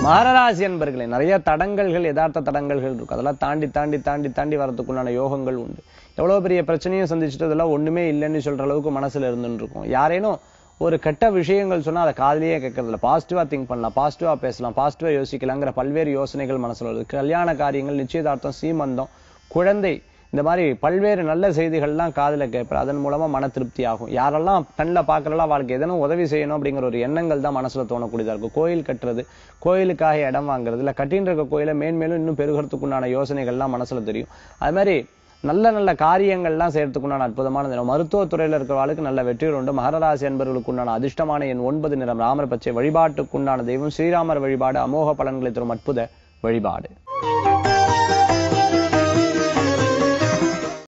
மகராசி என்பர்களே நிறைய தடங்கல்கள் யதார்த்த தடங்கல்கள் இருக்கும் அதெல்லாம் தாண்டி தாண்டி தாண்டி தாண்டி வரதுக்குண்டான யோகங்கள் உண்டு எவ்வளவு பெரிய பிரச்சனையும் சந்திச்சுட்டு அதெல்லாம் ஒண்ணுமே இல்லைன்னு சொல்ற அளவுக்கு மனசுல இருந்துட்டு இருக்கும் யாரேனும் ஒரு கெட்ட விஷயங்கள் சொன்னா அதை காதுலயே கேட்கறது இல்ல பாசிட்டிவா திங்க் பண்ணலாம் பாசிட்டிவா பேசலாம் பாசிட்டிவா யோசிக்கலாங்கிற பல்வேறு யோசனைகள் மனசுல வருது கல்யாண காரியங்கள் நிச்சயதார்த்தம் சீமந்தம் குழந்தை இந்த மாதிரி பல்வேறு நல்ல செய்திகள்லாம் காதுல கேட்பேன் அதன் மூலமா மன திருப்தி ஆகும் யாரெல்லாம் கண்ணில் பார்க்கறலாம் அவளுக்கு எதனும் உதவி செய்யணும் அப்படிங்கிற ஒரு எண்ணங்கள் தான் மனசுல தோணக்கூடியதா இருக்கும் கோயில் கட்டுறது கோயிலுக்காக இடம் வாங்குறது இல்ல கட்டின்னு இருக்க கோயிலை மேன்மேலும் இன்னும் பெருகிறதுக்குண்டான யோசனைகள்லாம் மனசுல தெரியும் அது மாதிரி நல்ல நல்ல காரியங்கள்லாம் செய்யறதுக்குண்டான அற்புதமான தினம் மருத்துவத்துறையில இருக்கிறவர்களுக்கு நல்ல வெற்றிகள் உண்டு மகராசி என்பவர்களுக்கு உண்டான அதிர்ஷ்டமான எண் ஒன்பது நிறம் ராமர் பச்சை வழிபாட்டுக்குண்டான தெய்வம் ஸ்ரீராமர் வழிபாடு அமோக பலன்களை தரும் அற்புத வழிபாடு